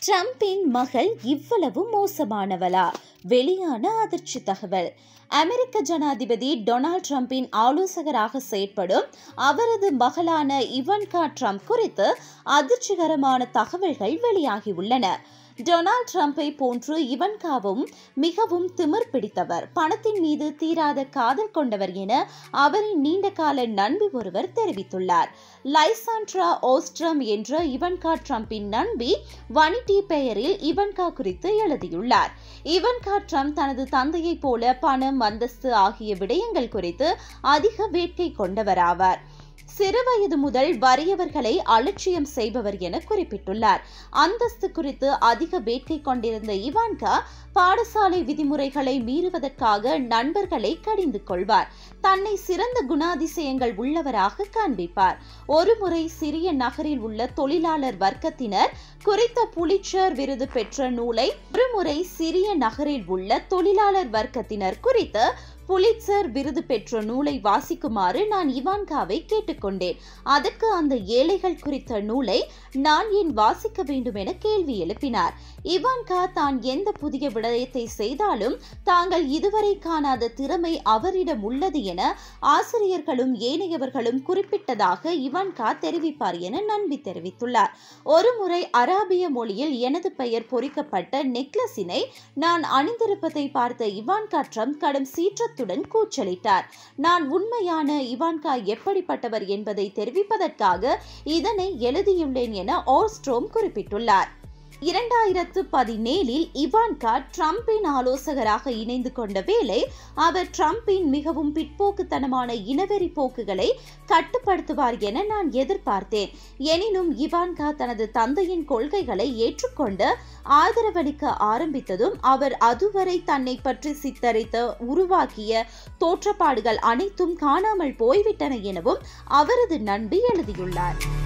ட்ரம்பின் மகள் இவ்வளவு மோசமானவளா வெளியான அதிர்ச்சி தகவல் அமெரிக்க ஜனாதிபதி டொனால்ட் ட்ரம்பின் ஆலோசகராக செயற்படும் அவரது மகளான இவன்கா ட்ரம்ப் குறித்து அதிர்ச்சிகரமான தகவல்கள் வெளியாகியுள்ளன டொனால்ட் ட்ரம்பை போன்று இவன்காவும் மிகவும் திமிர் பிடித்தவர் பணத்தின் மீது தீராத காதல் கொண்டவர் என அவரின் நீண்டகால நண்பி ஒருவர் தெரிவித்துள்ளார் லைசாண்ட்ரா ஓஸ்ட்ரம் என்ற இவன்கா ட்ரம்பின் நண்பி வனிட்டி பெயரில் இவன்கா குறித்து எழுதியுள்ளார் இவன்கா ட்ரம்ப் தனது தந்தையைப் போல பணம் அந்தஸ்து ஆகிய விடயங்கள் குறித்து அதிக வேட்கை கொண்டவராவார் சிறுவயது முதல் வறியவர்களை அலட்சியம் செய்பவர் என குறிப்பிட்டுள்ளார் அந்தஸ்து குறித்து அதிக வேட்கை கொண்டிருந்த இவான்கா பாடசாலை விதிமுறைகளை மீறுவதற்காக நண்பர்களை கடிந்து கொள்வார் தன்னை சிறந்த குணாதிசயங்கள் உள்ளவராக காண்பிப்பார் ஒருமுறை சிறிய நகரில் உள்ள தொழிலாளர் வர்க்கத்தினர் குறித்த புலிச்சர் விருது பெற்ற நூலை ஒருமுறை சிறிய நகரில் உள்ள தொழிலாளர் வர்க்கத்தினர் குறித்த புலிட்சர் விருது பெற்ற நூலை வாசிக்குமாறு நான் இவான்காவை கேட்டுக்கொண்டேன் அதற்கு அந்த ஏழைகள் குறித்த நூலை நான் ஏன் வாசிக்க வேண்டும் என கேள்வி எழுப்பினார் இவான்கா தான் எந்த புதிய விடயத்தை செய்தாலும் தாங்கள் இதுவரை காணாத திறமை அவரிடம் உள்ளது என ஆசிரியர்களும் ஏனையவர்களும் குறிப்பிட்டதாக இவான்கா தெரிவிப்பார் என நம்பி தெரிவித்துள்ளார் ஒருமுறை அராபிய மொழியில் எனது பெயர் பொறிக்கப்பட்ட நெக்லஸினை நான் அணிந்திருப்பதை பார்த்த இவான்கா ட்ரம்ப் கடும் சீற்றத்துடன் கூச்சலிட்டார் நான் உண்மையான இவான்கா எப்படிப்பட்டவர் என்பதை தெரிவிப்பதற்காக இதனை எழுதியுள்ளேன் என ஓர்ஸ்ட்ரோம் குறிப்பிட்டுள்ளார் இரண்டாயிரத்து பதினேழில் இவான்கா ட்ரம்பின் ஆலோசகராக இணைந்து கொண்ட வேளை அவர் ட்ரம்பின் மிகவும் பிற்போக்குத்தனமான இனவெறி போக்குகளை கட்டுப்படுத்துவார் என நான் எதிர்பார்த்தேன் எனினும் இவான்கா தனது தந்தையின் கொள்கைகளை ஏற்றுக்கொண்டு ஆதரவளிக்க ஆரம்பித்ததும் அவர் அதுவரை தன்னை பற்றி சித்தரித்த உருவாக்கிய தோற்றப்பாடுகள் அனைத்தும் காணாமல் போய்விட்டன எனவும் அவரது நண்பி எழுதியுள்ளார்